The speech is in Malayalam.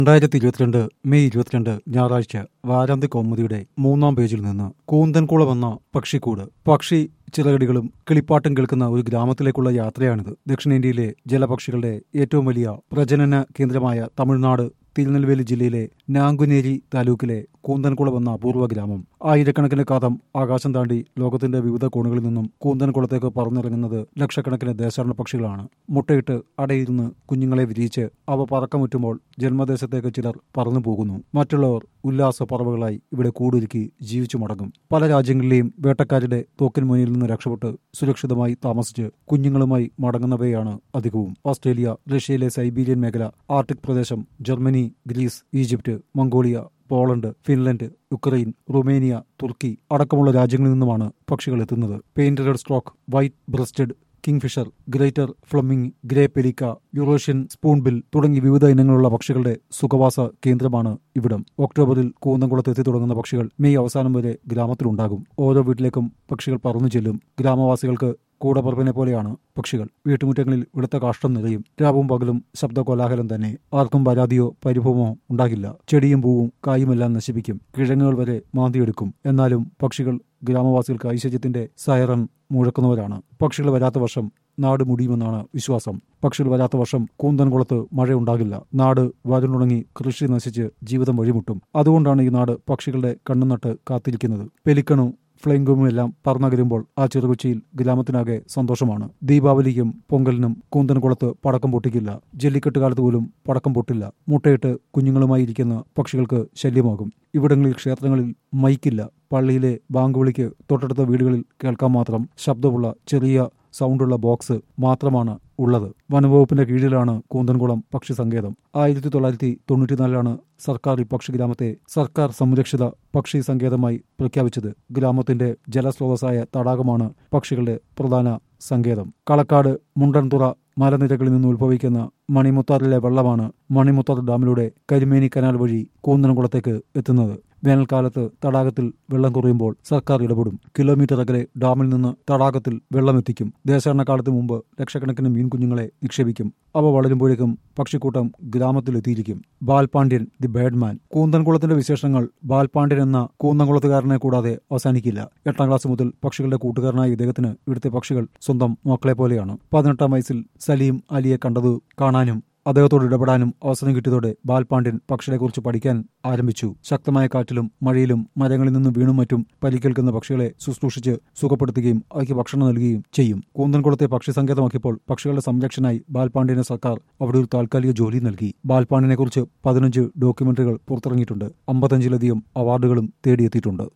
രണ്ടായിരത്തി ഇരുപത്തിരണ്ട് മെയ് ഇരുപത്തിരണ്ട് ഞായറാഴ്ച വാരാന്ത്യ കൗമുദിയുടെ മൂന്നാം പേജിൽ നിന്ന് കൂന്തൻകുളം എന്ന പക്ഷിക്കൂട് പക്ഷി ചിറകടികളും കിളിപ്പാട്ടും കേൾക്കുന്ന ഒരു ഗ്രാമത്തിലേക്കുള്ള യാത്രയാണിത് ദക്ഷിണേന്ത്യയിലെ ജലപക്ഷികളുടെ ഏറ്റവും വലിയ പ്രജനന കേന്ദ്രമായ തമിഴ്നാട് തിരുനെൽവേലി ജില്ലയിലെ നാങ്കുനേരി താലൂക്കിലെ കൂന്തൻകുളം എന്ന അപൂർവ ഗ്രാമം ആയിരക്കണക്കിന് കാതം ആകാശം താണ്ടി ലോകത്തിന്റെ വിവിധ കോണുകളിൽ നിന്നും കൂന്തൻകുളത്തേക്ക് പറന്നിറങ്ങുന്നത് ലക്ഷക്കണക്കിന് ദേശാടന പക്ഷികളാണ് മുട്ടയിട്ട് അടയിരുന്ന് കുഞ്ഞുങ്ങളെ വിരിയിച്ച് അവ പറക്കമുറ്റുമ്പോൾ ജന്മദേശത്തേക്ക് ചിലർ പറന്നു പോകുന്നു മറ്റുള്ളവർ ഉല്ലാസ പറവകളായി ഇവിടെ കൂടൊരുക്കി ജീവിച്ചു മടങ്ങും പല രാജ്യങ്ങളിലെയും വേട്ടക്കാരുടെ തോക്കിൻ മുന്നിൽ നിന്ന് രക്ഷപ്പെട്ട് സുരക്ഷിതമായി താമസിച്ച് കുഞ്ഞുങ്ങളുമായി മടങ്ങുന്നവയാണ് അധികവും ഓസ്ട്രേലിയ റഷ്യയിലെ സൈബീരിയൻ മേഖല ആർട്ടിക് പ്രദേശം Germany Greece Egypt Mongolia Poland Finland Ukraine Romania തുർക്കി അടക്കമുള്ള രാജ്യങ്ങളിൽ നിന്നുമാണ് പക്ഷികൾ എത്തുന്നത് painted stork white breasted kingfisher greater flamingo grey pelican Eurasian spoonbill തുടങ്ങി വിവിധ ഇനങ്ങളുള്ള പക്ഷികളുടെ സുഖവാസ കേന്ദ്രമാണ് ഇവിടം ഒക്ടോബറിൽ കൂന്തംകുളത്ത് എത്തി തുടങ്ങുന്ന പക്ഷികൾ മെയ് അവസാനം വരെ ഗ്രാമത്തിലുണ്ടാകും ഓരോ വീട്ടിലേക്കും പക്ഷികൾ പറന്നു ചെല്ലും ഗ്രാമവാസികൾക്ക് കൂടപ്പറപ്പിനെ പോലെയാണ് പക്ഷികൾ വീട്ടുമുറ്റങ്ങളിൽ ഇവിടുത്തെ കാഷ്ടം നിറയും രാവും പകലും ശബ്ദ കോലാഹലം തന്നെ ആർക്കും പരാതിയോ പരിഭവമോ ഉണ്ടാകില്ല ചെടിയും പൂവും കായുമെല്ലാം നശിപ്പിക്കും കിഴങ്ങുകൾ വരെ മാന്തിയെടുക്കും എന്നാലും പക്ഷികൾ ഗ്രാമവാസികൾക്ക് ഐശ്വര്യത്തിന്റെ സൈറൺ മുഴക്കുന്നവരാണ് പക്ഷികൾ വരാത്ത വർഷം നാട് മുടിയുമെന്നാണ് വിശ്വാസം പക്ഷികൾ വരാത്ത വർഷം കൂന്തൻകുളത്ത് മഴയുണ്ടാകില്ല നാട് വരുണുണങ്ങി കൃഷി നശിച്ച് ജീവിതം വഴിമുട്ടും അതുകൊണ്ടാണ് ഈ നാട് പക്ഷികളുടെ കണ്ണുനട്ട് കാത്തിരിക്കുന്നത് പെലിക്കണു ഫ്ലൈങ്കും എല്ലാം പറന്നകരുമ്പോൾ ആ ചെറുകൊച്ചിയിൽ ഗ്രാമത്തിനാകെ സന്തോഷമാണ് ദീപാവലിക്കും പൊങ്കലിനും കൂന്തൻകുളത്ത് പടക്കം പൊട്ടിക്കില്ല ജല്ലിക്കെട്ട് കാലത്ത് പോലും പടക്കം പൊട്ടില്ല മുട്ടയിട്ട് കുഞ്ഞുങ്ങളുമായി ഇരിക്കുന്ന പക്ഷികൾക്ക് ശല്യമാകും ഇവിടങ്ങളിൽ ക്ഷേത്രങ്ങളിൽ മൈക്കില്ല പള്ളിയിലെ ബാങ്ക് വിളിക്ക് തൊട്ടടുത്ത വീടുകളിൽ കേൾക്കാൻ മാത്രം ശബ്ദമുള്ള ചെറിയ സൗണ്ടുള്ള ബോക്സ് മാത്രമാണ് ഉള്ളത് വനംവകുപ്പിന്റെ കീഴിലാണ് കൂന്തൻകുളം പക്ഷി സങ്കേതം ആയിരത്തി തൊള്ളായിരത്തി തൊണ്ണൂറ്റിനാലിലാണ് സർക്കാർ ഈ പക്ഷി ഗ്രാമത്തെ സർക്കാർ സംരക്ഷിത പക്ഷി സങ്കേതമായി പ്രഖ്യാപിച്ചത് ഗ്രാമത്തിന്റെ ജലസ്രോതസ്സായ തടാകമാണ് പക്ഷികളുടെ പ്രധാന സങ്കേതം കളക്കാട് മുണ്ടൻതുറ മലനിരകളിൽ നിന്ന് ഉത്ഭവിക്കുന്ന മണിമുത്താറിലെ വെള്ളമാണ് മണിമുത്താർ ഡാമിലൂടെ കരിമേനി കനാൽ വഴി കൂന്തൻകുളത്തേക്ക് എത്തുന്നത് വേനൽക്കാലത്ത് തടാകത്തിൽ വെള്ളം കുറയുമ്പോൾ സർക്കാർ ഇടപെടും കിലോമീറ്റർ അകലെ ഡാമിൽ നിന്ന് തടാകത്തിൽ വെള്ളമെത്തിക്കും ദേശാടനക്കാലത്ത് മുമ്പ് ലക്ഷക്കണക്കിന് മീൻകുഞ്ഞുങ്ങളെ നിക്ഷേപിക്കും അവ വളരുമ്പോഴേക്കും പക്ഷിക്കൂട്ടം ഗ്രാമത്തിലെത്തിയിരിക്കും ബാൽപാണ്ഡ്യൻ ദി ബാഡ്മാൻ കൂന്തൻകുളത്തിന്റെ വിശേഷങ്ങൾ ബാൽപാണ്ഡ്യൻ എന്ന കൂന്തൻകുളത്തുകാരനെ കൂടാതെ അവസാനിക്കില്ല എട്ടാം ക്ലാസ് മുതൽ പക്ഷികളുടെ കൂട്ടുകാരനായ ഇദ്ദേഹത്തിന് ഇവിടുത്തെ പക്ഷികൾ സ്വന്തം മക്കളെ പോലെയാണ് പതിനെട്ടാം വയസ്സിൽ സലീം അലിയെ കണ്ടത് കാണാനും അദ്ദേഹത്തോട് ഇടപെടാനും അവസരം കിട്ടിയതോടെ ബാൽപാണ്ഡ്യൻ പക്ഷികളെക്കുറിച്ച് പഠിക്കാൻ ആരംഭിച്ചു ശക്തമായ കാറ്റിലും മഴയിലും മരങ്ങളിൽ നിന്ന് വീണും മറ്റും പരിക്കേൽക്കുന്ന പക്ഷികളെ ശുശ്രൂഷിച്ച് സുഖപ്പെടുത്തുകയും അവയ്ക്ക് ഭക്ഷണം നൽകുകയും ചെയ്യും കൂന്തൻകുളത്തെ പക്ഷി സങ്കേതമാക്കിയപ്പോൾ പക്ഷികളുടെ സംരക്ഷണായി ബാൽപാണ്ഡ്യന് സർക്കാർ അവിടെ ഒരു താൽക്കാലിക ജോലി നൽകി ബാൽപാണ്ഡ്യനെക്കുറിച്ച് പതിനഞ്ച് ഡോക്യുമെന്ററികൾ പുറത്തിറങ്ങിയിട്ടുണ്ട് അമ്പത്തഞ്ചിലധികം അവാർഡുകളും തേടിയെത്തിയിട്ടുണ്ട്